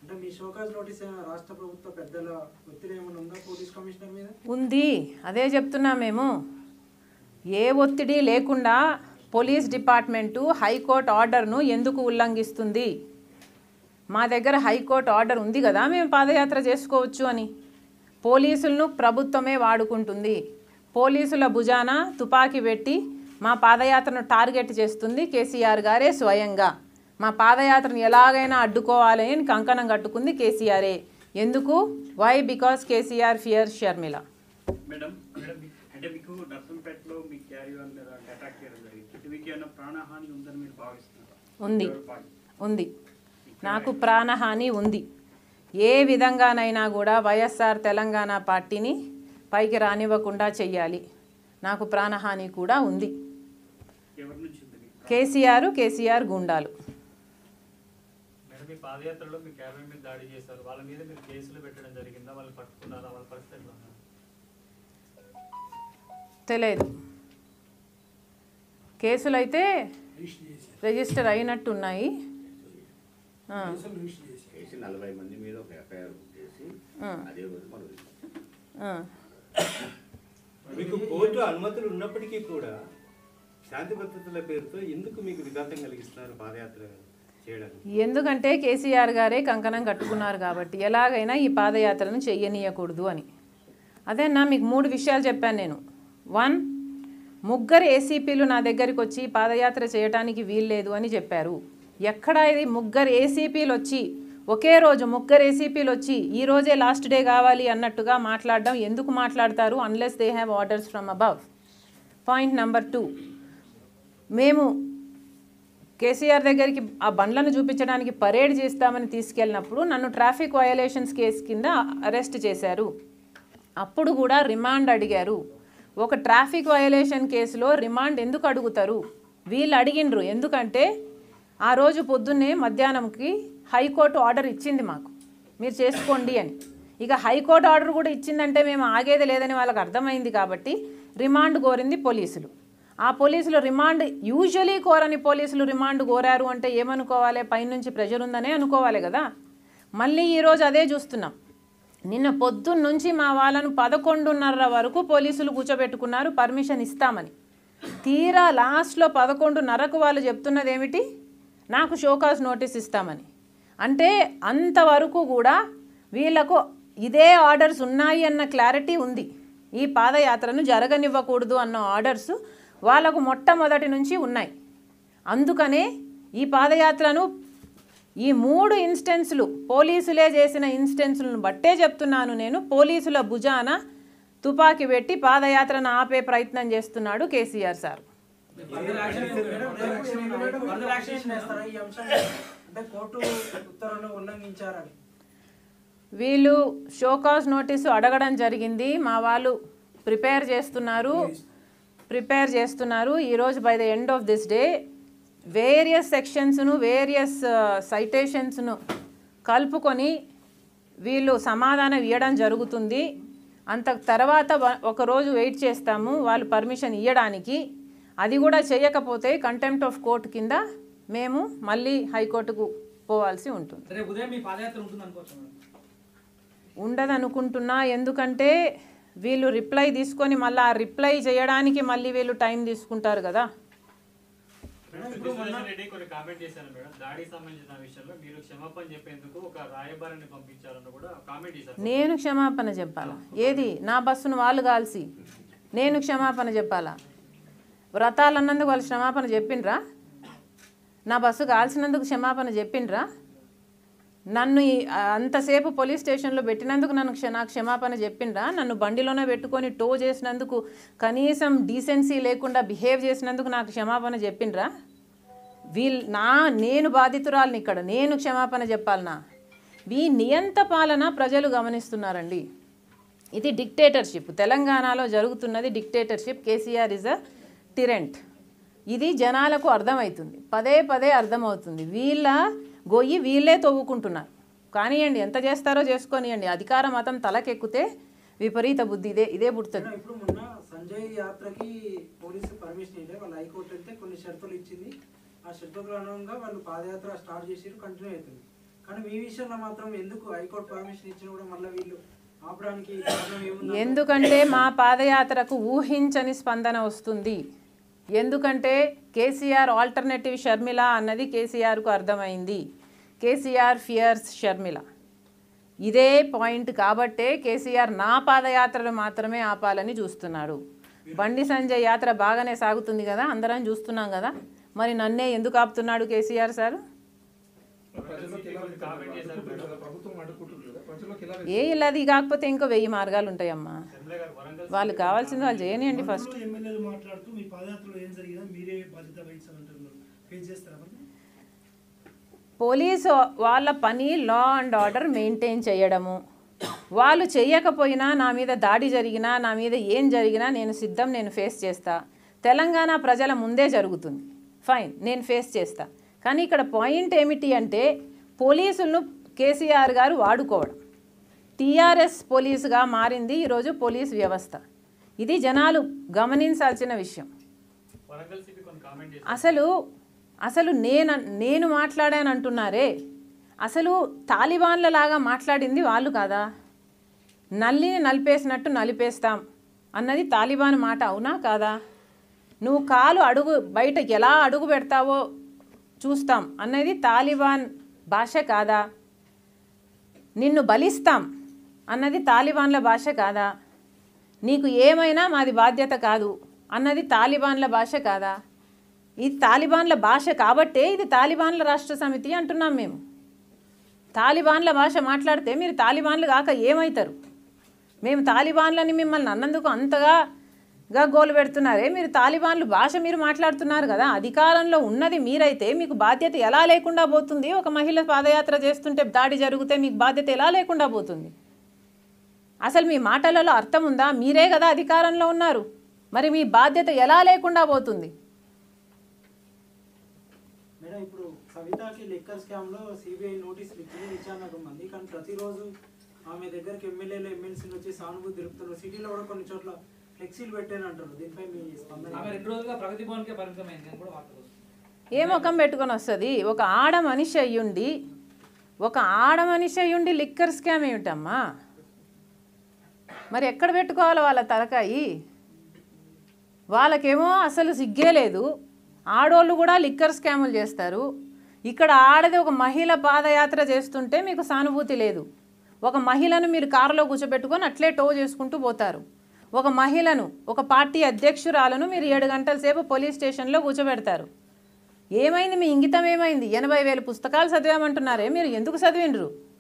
అంటే మీ show cause notice ఏమైనా రాష్ట్ర ప్రభుత్వ పెద్దల ఒత్తిడి ఏమైనా ఉందా పోలీస్ కమిషనర్ మీద ఉంది అదే చెప్తున్నా మేము ఏ ఒత్తిడి లేకుండా పోలీస్ డిపార్ట్మెంటు హైకోర్టు ఆర్డర్ను ఎందుకు ఉల్లంఘిస్తుంది మా దగ్గర హైకోర్టు ఆర్డర్ ఉంది కదా మేము పాదయాత్ర చేసుకోవచ్చు అని పోలీసులను ప్రభుత్వమే వాడుకుంటుంది పోలీసుల భుజాన తుపాకీ పెట్టి మా పాదయాత్రను టార్గెట్ చేస్తుంది కేసీఆర్ గారే స్వయంగా మా పాదయాత్రను ఎలాగైనా అడ్డుకోవాలి అని కంకణం కట్టుకుంది కేసీఆరే ఎందుకు why because KCR fear Sharmila madam madam మీ- అంటే మీకు నర్సంపేటలో మీ క్యారీ వన్ అటాక్ చేయడం జరిగింది మీకు ఏమైనా ప్రాణహాని ఉందని మీరు భావిస్తున్నారా ఉంది ఎవరి పార్టీ? ఉంది నాకు ప్రాణహాని ఉంది ఏ విధంగానైనా కూడా వైఎస్ఆర్ తెలంగాణ పార్టీని పైకి రానివ్వకుండా చెయ్యాలి నాకు ప్రాణహాని కూడా ఉంది ఎవరి నుంచి ఉంది మీకు కేసీఆర్ కేసీఆర్ గుండాలు మేడం మీ పాదయాత్రలో మీ క్యాబినెట్ మీద దాడి చేశారు వాళ్ళ మీద మీరు కేసులు పెట్టడం జరిగిందా వాళ్ళని పట్టుకున్నారా వాళ్ళ పరిస్థితి ఎట్లా ఉంది? తెలియదు కేసులు అయితే రిజిస్టర్ అయినట్టున్నాయి ఆ, చేసి నలభై మంది మీద ఒక ఎఫ్ఐఆర్ బుక్ చేసి ఆ, అదే రోజు మనం ఆ. మీకు కోర్టు అనుమతులు ఉన్నప్పటికీ కూడా శాంతి భద్రతల పేరుతో ఎందుకు మీకు విఘాతం కలిగిస్తున్నారు పాదయాత్ర చేయడానికి ఎందుకంటే కేసీఆర్ గారే కంకణం కట్టుకున్నారు కాబట్టి ఎలాగైనా ఈ పాదయాత్రను చెయ్యనీయకూడదు అని అదేనా మీకు మూడు విషయాలు చెప్పాను నేను వన్ ముగ్గురు ఏసీపీలు నా దగ్గరికి వచ్చి పాదయాత్ర చేయడానికి వీల్లేదు అని చెప్పారు ఎక్కడ ఇది ముగ్గురు ఏసీపీలు వచ్చి ఒకే రోజు ముగ్గురు ఏసీపీలు వచ్చి ఈ రోజే లాస్ట్ డే కావాలి అన్నట్టుగా మాట్లాడడం ఎందుకు మాట్లాడతారు unless they have orders from above point number two మేము కేసీఆర్ దగ్గరికి ఆ బండ్లను చూపించడానికి పరేడ్ చేస్తామని తీసుకెళ్ళినప్పుడు నన్ను ట్రాఫిక్ వయలేషన్స్ కేసు కింద అరెస్ట్ చేశారు అప్పుడు కూడా రిమాండ్ అడిగారు ఒక ట్రాఫిక్ వయలేషన్ కేసులో రిమాండ్ ఎందుకు అడుగుతారు వీళ్ళు అడిగిండ్రు ఎందుకంటే ఆ రోజు పొద్దున్నే మధ్యాహ్నంకి హైకోర్టు ఆర్డర్ ఇచ్చింది మాకు మీరు చేసుకోండి అని ఇక హైకోర్టు ఆర్డర్ కూడా ఇచ్చిందంటే మేము ఆగేది లేదని వాళ్ళకి అర్థమైంది కాబట్టి రిమాండ్ కోరింది పోలీసులు ఆ పోలీసులు రిమాండ్ యూజువలీ కోరని పోలీసులు రిమాండ్ కోరారు అంటే ఏమనుకోవాలి పైనుంచి ప్రెషర్ ఉందనే అనుకోవాలి కదా మళ్ళీ ఈరోజు అదే చూస్తున్నాం నిన్న పొద్దున్న నుంచి మా వాళ్ళను పదకొండున్నర వరకు పోలీసులు కూర్చోబెట్టుకున్నారు పర్మిషన్ ఇస్తామని తీరా లాస్ట్లో పదకొండున్నరకు వాళ్ళు చెప్తున్నది ఏమిటి నాకు షోకాస్ నోటీస్ ఇస్తామని అంటే అంతవరకు కూడా వీళ్ళకు ఇదే ఆర్డర్స్ ఉన్నాయి అన్న క్లారిటీ ఉంది ఈ పాదయాత్రను జరగనివ్వకూడదు అన్న ఆర్డర్స్ వాళ్ళకు మొట్టమొదటి నుంచి ఉన్నాయి అందుకనే ఈ పాదయాత్రను ఈ మూడు ఇన్స్టెన్స్లు పోలీసులే చేసిన ఇన్స్టెన్స్లను బట్టే చెప్తున్నాను నేను పోలీసుల భుజాన తుపాకీ పెట్టి పాదయాత్రను ఆపే ప్రయత్నం చేస్తున్నాడు KCR sir further action further action వేస్తారా ఈ అంశం అంటే కోర్టు ఉత్తర్వులను ఉల్లంఘించారని వీళ్ళు షోకాస్ నోటీసు అడగడం జరిగింది మా వాళ్ళు ప్రిపేర్ చేస్తున్నారు ప్రిపేర్ చేస్తున్నారు ఈరోజు by the end of this day various సెక్షన్స్ను వేరియస్ సైటేషన్స్ను కలుపుకొని వీళ్ళు సమాధానం ఇవ్వడం జరుగుతుంది అంత తర్వాత వ- ఒక రోజు వెయిట్ చేస్తాము వాళ్ళు పర్మిషన్ ఇవ్వడానికి అది కూడా చేయకపోతే కంటెంప్ట్ ఆఫ్ కోర్ట్ కింద మేము మళ్ళీ హైకోర్టుకు పోవాల్సి ఉంటుంది రేపు ఉదయం మీ పాదయాత్ర ఉంటుంది అనుకోవచ్చు మేడం ఉండదనుకుంటున్నా ఎందుకంటే వీళ్ళు రిప్లై తీసుకొని మళ్ళీ ఆ రిప్లై చేయడానికి మళ్ళీ వీళ్ళు టైం తీసుకుంటారు కదా మేడం, విశ్వేశ్వర రెడ్డి కొన్ని కామెంట్ చేశారు మేడం దాడికి సంబంధించిన విషయంలో మీరు క్షమాపణ చెప్పేందుకు ఒక రాయబారిని పంపించారని కూడా కామెంట్ చేశారు నేను క్షమాపణ చెప్పాలా ఏది నా బస్సును వాళ్ళు కాల్సి నేను క్షమాపణ చెప్పాలా వ్రతాలు అన్నందుకు వాళ్ళు క్షమాపణ చెప్పిండ్రా నా బస్సు కాల్సినందుకు క్షమాపణ చెప్పిండ్రా నన్ను ఈ- అంతసేపు పోలీస్ స్టేషన్లో పెట్టినందుకు నన్ను క్ష నాకు క్షమాపణ చెప్పిండ్రా నన్ను బండిలోనే పెట్టుకొని టో చేసినందుకు కనీసం డీసెన్సీ లేకుండా బిహేవ్ చేసినందుకు నాకు క్షమాపణ చెప్పిండ్రా వీల్ నా నేను బాధితురాలిని ఇక్కడ నేను క్షమాపణ చెప్పాలనా వీ నియంత పాలన ప్రజలు గమనిస్తున్నారండి ఇది డిక్టేటర్షిప్ తెలంగాణలో జరుగుతున్నది dictatorship KCR is a tyrant ఇది జనాలకు అర్థమవుతుంది పదే పదే అర్థమవుతుంది వీళ్ళ గొయ్యి వీళ్ళే తవ్వుకుంటున్నారు కానివ్వండి ఎంత చేస్తారో చేసుకోనియండి అధికార మతం తలకెక్కితే విపరీత బుద్ధి ఇదే ఇదే పుడుతుంది మేడం, ఇప్పుడు మొన్న సంజయ్ యాత్రకి పోలీసు పర్మిషన్ ఇవ్వలే వాళ్ళు హైకోర్టు వెళ్తే కొన్ని షరతులు ఇచ్చింది ఆ షరతుల అనుగుణంగా వాళ్ళు పాదయాత్ర స్టార్ట్ చేసి కంటిన్యూ అవుతుంది కానీ మీ విషయంలో మాత్రం ఎందుకు హైకోర్టు పర్మిషన్ ఇచ్చినా కూడా మళ్ళీ వీళ్ళు ఆపడానికి కారణం ఏముంది ఎందుకంటే మా పాదయాత్రకు ఊహించని స్పందన వస్తుంది ఎందుకంటే కేసీఆర్ ఆల్టర్నేటివ్ షర్మిల అన్నది కేసీఆర్కు అర్థమైంది కేసీఆర్ ఫియర్స్ షర్మిల ఇదే పాయింట్ కాబట్టే కేసీఆర్ నా పాదయాత్రను మాత్రమే ఆపాలని చూస్తున్నాడు బండి సంజయ్ యాత్ర బాగానే సాగుతుంది కదా అందరం చూస్తున్నాం కదా మరి నన్నే ఎందుకు ఆపుతున్నాడు కేసీఆర్ సార్ కామెంట్ చేశారు మేడం ప్రభుత్వం అడ్డుకుంటుంది కదా ప్రజలకు ఎలా ఏ ఇలాది కాకపోతే ఇంకో వెయ్యి మార్గాలు ఉంటాయమ్మా శర్మిల గారు వరంగల్ వాళ్ళు కావాల్సింది వాళ్ళు చేయనియండి ఫస్ట్ మంత్రులు, ఎమ్మెల్యేలు మాట్లాడుతూ మీ పాదయాత్రలో ఏం జరిగినా మీరే బాధ్యత వహించాలంటున్నారు ఫేస్ చేస్తారా మరి? పోలీసు వాళ్ళ పని లా అండ్ ఆర్డర్ మెయింటైన్ చేయడము వాళ్ళు చేయకపోయినా నా మీద దాడి జరిగినా నా మీద ఏం జరిగినా నేను సిద్ధం నేను ఫేస్ చేస్తా తెలంగాణ ప్రజల ముందే జరుగుతుంది ఫైన్ నేను ఫేస్ చేస్తా కానీ ఇక్కడ పాయింట్ ఏమిటి అంటే పోలీసులను కేసీఆర్ గారు వాడుకోవడం టీఆర్ఎస్ పోలీసుగా మారింది ఈరోజు పోలీస్ వ్యవస్థ ఇది జనాలు గమనించాల్సిన విషయం వరంగల్ సిపి కొన్ని కామెంట్ చేశారు అసలు అసలు నేను నేను మాట్లాడాను అంటున్నారే అసలు తాలిబాన్ల లాగా మాట్లాడింది వాళ్ళు కాదా నల్లిని నలిపేసినట్టు నలిపేస్తాం అన్నది తాలిబాన్ మాట అవునా కాదా నువ్వు కాలు అడుగు బయట ఎలా అడుగు పెడతావో చూస్తాం అన్నది తాలిబాన్ భాష కాదా నిన్ను బలిస్తాం అన్నది తాలిబాన్ల భాష కాదా నీకు ఏమైనా మాది బాధ్యత కాదు అన్నది తాలిబాన్ల భాష కాదా ఇది తాలిబాన్ల భాష కాబట్టే ఇది తాలిబాన్ల రాష్ట్ర సమితి అంటున్నాం మేము తాలిబాన్ల భాష మాట్లాడితే మీరు తాలిబాన్లు కాక ఏమవుతారు మేము తాలిబాన్లని మిమ్మల్ని అన్నందుకు అంతగా గా గోలు పెడుతున్నారే మీరు తాలిబాన్లు భాష మీరు మాట్లాడుతున్నారు కదా అధికారంలో ఉన్నది మీరైతే మీకు బాధ్యత ఎలా లేకుండా పోతుంది ఒక మహిళ పాదయాత్ర చేస్తుంటే దాడి జరిగితే మీకు బాధ్యత ఎలా లేకుండా పోతుంది అసలు మీ మాటలలో అర్థం ఉందా మీరే కదా అధికారంలో ఉన్నారు మరి మీ బాధ్యత ఎలా లేకుండా పోతుంది మేడం ఇప్పుడు కవితకి లిక్కర్ స్కామ్ లో సిబిఐ నోటీసులు ఇచ్చింది విచారణకు మంది కానీ ప్రతిరోజు ఆమె దగ్గరికి ఎమ్మెల్యేలు ఎమ్మెల్సీలు వచ్చి సానుభూతి తెలుపుతున్నారు సిటీలో కూడా కొన్ని చోట్ల ఫ్లెక్సీలు పెట్టాను అంటారు దీనిపై మీ స్పందన ఆమె రెండు రోజులుగా ప్రగతి భవన్కే పరిమితమైంది అని కూడా వార్తలు వస్తున్నాయి. ఏ ముఖం పెట్టుకొని వస్తుంది ఒక ఆడ మనిషి అయ్యుండి ఒక ఆడ మనిషి అయ్యుండి లిక్కర్ స్కామ్ ఏమిటమ్మా మరి ఎక్కడ పెట్టుకోవాలి వాళ్ళ తలకాయి వాళ్ళకేమో అసలు సిగ్గే లేదు ఆడోళ్ళు కూడా లిక్కర్ స్కాములు చేస్తారు ఇక్కడ ఆడది ఒక మహిళ పాదయాత్ర చేస్తుంటే మీకు సానుభూతి లేదు ఒక మహిళను మీరు కారులో కూర్చోబెట్టుకొని అట్లే టో చేసుకుంటూ పోతారు ఒక మహిళను ఒక పార్టీ అధ్యక్షురాలను మీరు ఏడు గంటల సేపు పోలీస్ స్టేషన్లో కూర్చోబెడతారు ఏమైంది మీ ఇంగితం ఏమైంది ఎనభై వేల పుస్తకాలు చదివామంటున్నారే మీరు ఎందుకు చదివిండ్రు